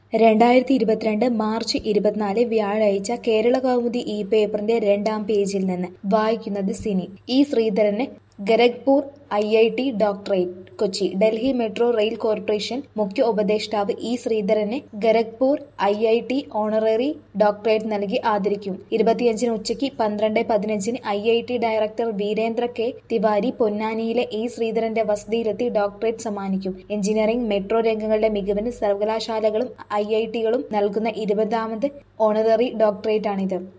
രണ്ടായിരത്തി ഇരുപത്തിരണ്ട് മാർച്ച് ഇരുപത്തിനാല് വ്യാഴാഴ്ച കേരള കൗമുദി ഈ പേപ്പറിന്റെ രണ്ടാം പേജിൽ നിന്ന് വായിക്കുന്നത് സിനി ഇ ശ്രീധരന് Kharagpur I I T doctorate Kochi Delhi metro rail corporation മുഖ്യ ഉപദേഷ്ടാവ് ഇ ശ്രീധരന് Kharagpur I I T honorary doctorate നൽകി ആദരിക്കും ഇരുപത്തിയഞ്ചിന് ഉച്ചയ്ക്ക് പന്ത്രണ്ട് പതിനഞ്ചിന് I I T director Virendra K Tiwari പൊന്നാനിയിലെ ഇ ശ്രീധരന്റെ വസതിയിലെത്തി ഡോക്ടറേറ്റ് സമ്മാനിക്കും എഞ്ചിനീയറിംഗ് മെട്രോ രംഗങ്ങളുടെ മികവിന് സർവകലാശാലകളും ഐ ഐ ടികളും നൽകുന്ന ഇരുപതാമത് ഓണററി ഡോക്ടറേറ്റാണിത്